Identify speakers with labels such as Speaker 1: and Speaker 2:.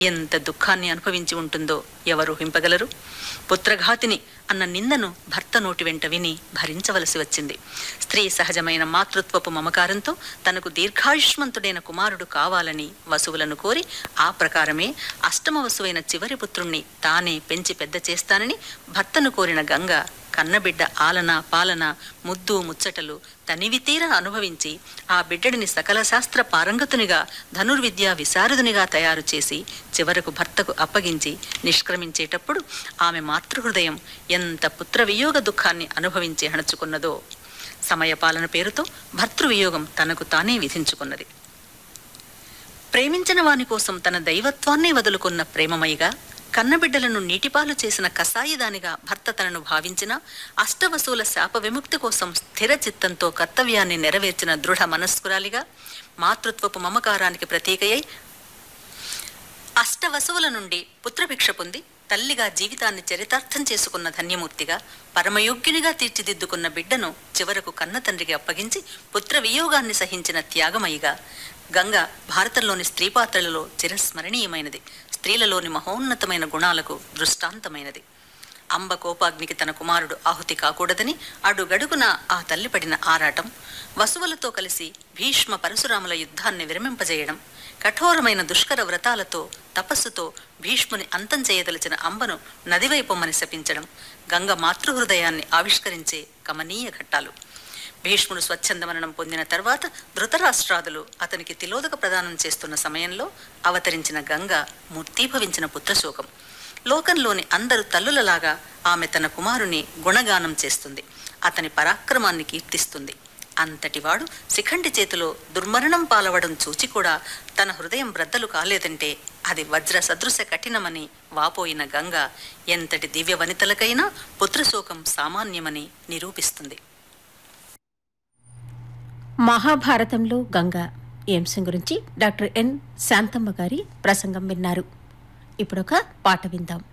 Speaker 1: ఎంత దుఃఖాన్ని అనుభవించి ఉంటుందో ఎవరు హింపగలరు పుత్రఘాతిని అన్న నిందను భర్త నోటి వెంట విని భరించవలసి వచ్చింది స్త్రీ సహజమైన మాతృత్వపు మమకారంతో తనకు దీర్ఘాయుష్మంతుడైన కుమారుడు కావాలని వసువులను కోరి ఆ ప్రకారమే అష్టమ వసువైన చివరి పుత్రుణ్ణి తానే పెంచి పెద్ద చేస్తానని భర్తను కోరిన గంగ కన్నబిడ్డ ఆలన పాలన ముద్దు ముచ్చటలు తనివి తీర అనుభవించి ఆ బిడ్డడిని సకల శాస్త్ర పారంగతునిగా ధనుర్విద్యా విశారదునిగా తయారు చేసి చివరకు భర్తకు అప్పగించి నిష్క్రమించేటప్పుడు ఆమె మాతృహృదయం ఎంత పుత్రవియోగ దుఃఖాన్ని అనుభవించి అణచుకున్నదో సమయపాలన పేరుతో భర్తృవియోగం తనకు తానే విధించుకున్నది ప్రేమించిన వాని కోసం తన దైవత్వాన్నే వదులుకున్న ప్రేమమయిగా కన్నబిడ్డలను నీటిపాలు చేసిన కసాయిదానిగా భర్త తనను భావించిన అష్టవసువుల శాప విముక్తి కోసం స్థిర చిత్తంతో కర్తవ్యాన్ని నెరవేర్చిన దృఢ మనస్కురాలిగా మాతృత్వపు మమకారానికి ప్రతీకయై అష్టవసువుల నుండి పుత్రభిక్ష పొంది తల్లిగా జీవితాన్ని చరితార్థం చేసుకున్న ధన్యమూర్తిగా పరమయోగ్యునిగా తీర్చిదిద్దుకున్న బిడ్డను చివరకు కన్న తండ్రికి అప్పగించి పుత్ర వియోగాన్ని సహించిన త్యాగమయిగా గంగ భారతంలోని స్త్రీ పాత్రలలో చిరస్మరణీయమైనది స్త్రీలలోని మహోన్నతమైన గుణాలకు దృష్టాంతమైనది అంబ కోపాగ్నికి తన కుమారుడు ఆహుతి కాకూడదని అడుగడుగున ఆ తల్లి పడిన ఆరాటం వసువులతో కలిసి భీష్మ పరశురాముల యుద్ధాన్ని విరమింపజేయడం కఠోరమైన దుష్కర వ్రతాలతో తపస్సుతో భీష్ముని అంతం చేయదలిచిన అంబను నదివైపొమ్మని శపించడం గంగ మాతృహృదయాన్ని ఆవిష్కరించే కమనీయ ఘట్టాలు భీష్ముడు స్వచ్ఛంద మరణం పొందిన తర్వాత ధృతరాష్ట్రాదులు అతనికి తిలోదక ప్రదానం చేస్తున్న సమయంలో అవతరించిన గంగ మూర్తీభవించిన పుత్రశోకం లోకంలోని అందరు తల్లులలాగా ఆమె తన కుమారుని గుణగానం చేస్తుంది అతని పరాక్రమాన్ని కీర్తిస్తుంది అంతటివాడు శిఖండి చేతిలో దుర్మరణం పాలవడం చూచి కూడా తన హృదయం బ్రద్దలు కాలేదంటే అది వజ్ర సదృశ కఠినమని వాపోయిన గంగ ఎంతటి దివ్య వనితలకైనా పుత్రశోకం సామాన్యమని నిరూపిస్తుంది
Speaker 2: మహాభారతంలో గంగ ఈ అంశం గురించి డాక్టర్ ఎన్ శాంతమ్మ గారి ప్రసంగం విన్నారు ఇప్పుడొక పాట విందాం